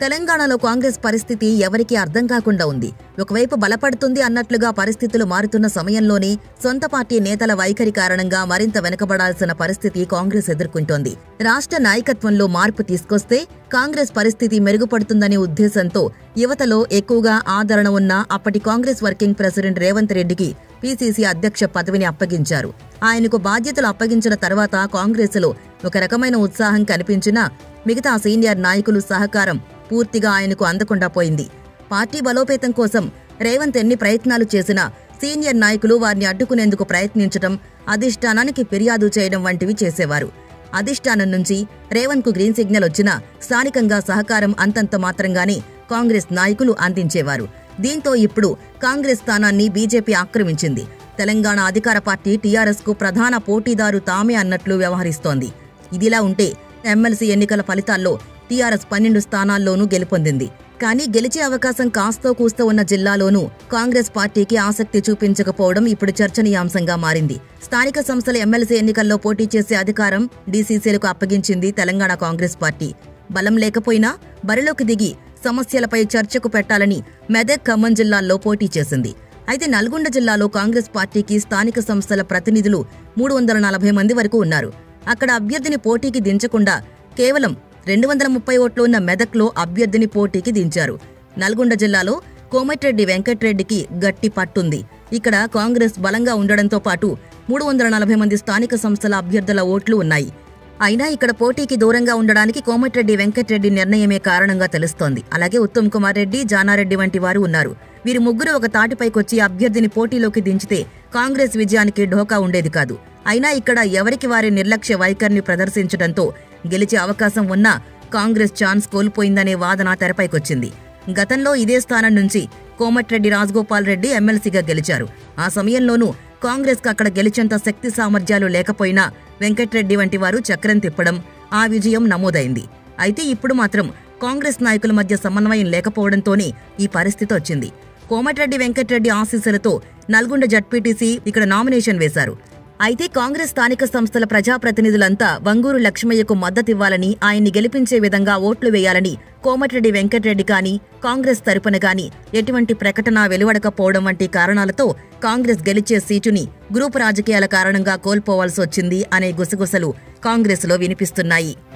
తెలంగాణలో కాంగ్రెస్ పరిస్థితి ఎవరికీ అర్థం కాకుండా ఉంది ఒకవైపు బలపడుతుంది అన్నట్లుగా పరిస్థితులు మారుతున్న సమయంలోనే సొంత పార్టీ నేతల వైఖరి కారణంగా మరింత వెనుకబడాల్సిన పరిస్థితి కాంగ్రెస్ ఎదుర్కొంటోంది రాష్ట్ర నాయకత్వంలో మార్పు తీసుకొస్తే కాంగ్రెస్ పరిస్థితి మెరుగుపడుతుందనే ఉద్దేశంతో యువతలో ఎక్కువగా ఆదరణ ఉన్న అప్పటి కాంగ్రెస్ వర్కింగ్ ప్రెసిడెంట్ రేవంత్ రెడ్డికి పీసీసీ అధ్యక్ష పదవిని అప్పగించారు ఆయనకు బాధ్యతలు అప్పగించిన తర్వాత కాంగ్రెసులో ఒక రకమైన ఉత్సాహం కనిపించినా మిగతా సీనియర్ నాయకులు సహకారం పూర్తిగా ఆయనకు అందకుండా పోయింది పార్టీ బలోపేతం కోసం రేవంత్ ఎన్ని ప్రయత్నాలు చేసినా సీనియర్ నాయకులు వారిని అడ్డుకునేందుకు ప్రయత్నించడం అధిష్టానానికి ఫిర్యాదు చేయడం వంటివి చేసేవారు అధిష్టానం నుంచి రేవంత్ కు గ్రీన్ సిగ్నల్ వచ్చినా స్థానికంగా సహకారం అంతంత మాత్రంగానే కాంగ్రెస్ నాయకులు అందించేవారు దీంతో ఇప్పుడు కాంగ్రెస్ స్థానాన్ని బీజేపీ ఆక్రమించింది తెలంగాణ అధికార పార్టీ టీఆర్ఎస్ కు ప్రధాన పోటీదారు తామే అన్నట్లు వ్యవహరిస్తోంది ఇదిలా ఉంటే ఎమ్మెల్సీ ఎన్నికల ఫలితాల్లో టీఆర్ఎస్ పన్నెండు స్థానాల్లోనూ గెలుపొందింది కానీ గెలిచే అవకాశం కాస్తో కూస్తో ఉన్న జిల్లాలోనూ కాంగ్రెస్ పార్టీకి ఆసక్తి చూపించకపోవడం ఇప్పుడు చర్చనీయాంశంగా మారింది స్థానిక సంస్థల ఎమ్మెల్సీ ఎన్నికల్లో పోటీ చేసే అధికారం డీసీసీలకు అప్పగించింది తెలంగాణ కాంగ్రెస్ పార్టీ బలం లేకపోయినా బరిలోకి దిగి సమస్యలపై చర్చకు పెట్టాలని మెదక్ ఖమ్మం జిల్లాల్లో పోటీ చేసింది అయితే నల్గొండ జిల్లాలో కాంగ్రెస్ పార్టీకి స్థానిక సంస్థల ప్రతినిధులు మూడు వందల నలభై మంది వరకు ఉన్నారు అక్కడ అభ్యర్థిని పోటీకి దించకుండా కేవలం రెండు వందల ముప్పై ఓట్లు ఉన్న మెదక్లో అభ్యర్థిని పోటీకి దించారు నల్గొండ జిల్లాలో కోమటిరెడ్డి వెంకట్రెడ్డికి గట్టి పట్టుంది ఇక్కడ కాంగ్రెస్ బలంగా ఉండడంతో పాటు మూడు వందల నలభై మంది స్థానిక సంస్థల అభ్యర్థుల ఓట్లు ఉన్నాయి అయినా ఇక్కడ పోటీకి దూరంగా ఉండడానికి కోమటిరెడ్డి వెంకట్రెడ్డి నిర్ణయమే కారణంగా తెలుస్తోంది అలాగే ఉత్తమ్ కుమార్ రెడ్డి జానారెడ్డి వంటి వారు ఉన్నారు వీరు ముగ్గురు ఒక తాటిపైకొచ్చి అభ్యర్థిని పోటీలోకి దించితే కాంగ్రెస్ విజయానికి ఢోకా ఉండేది కాదు అయినా ఇక్కడ ఎవరికి వారి నిర్లక్ష్య వైఖరిని ప్రదర్శించడంతో గెలిచే అవకాశం ఉన్నా కాంగ్రెస్ ఛాన్స్ కోల్పోయిందనే వాదన తెరపైకొచ్చింది గతంలో ఇదే స్థానం నుంచి కోమటిరెడ్డి రాజగోపాల్ రెడ్డి ఎమ్మెల్సీగా గెలిచారు ఆ సమయంలోనూ కాంగ్రెస్ కు అక్కడ గెలిచేంత శక్తి సామర్థ్యాలు లేకపోయినా వెంకట్రెడ్డి వంటి వారు చక్రం తిప్పడం ఆ విజయం నమోదైంది అయితే ఇప్పుడు మాత్రం కాంగ్రెస్ నాయకుల మధ్య సమన్వయం లేకపోవడంతోనే ఈ పరిస్థితి వచ్చింది కోమటిరెడ్డి వెంకట్రెడ్డి ఆశీస్సులతో నల్గొండ జడ్పీటీసీ ఇక్కడ నామినేషన్ వేశారు అయితే కాంగ్రెస్ స్థానిక సంస్థల ప్రజాప్రతినిధులంతా వంగూరు లక్ష్మయ్యకు మద్దతివ్వాలని ఆయన్ని గెలిపించే విధంగా ఓట్లు వేయాలని కోమటిరెడ్డి వెంకట్రెడ్డి గాని కాంగ్రెస్ తరపున గాని ఎటువంటి ప్రకటన వెలువడకపోవడం వంటి కారణాలతో కాంగ్రెస్ గెలిచే సీటుని గ్రూపు రాజకీయాల కారణంగా కోల్పోవాల్సి వచ్చింది అనే గుసగుసలు కాంగ్రెస్లో వినిపిస్తున్నాయి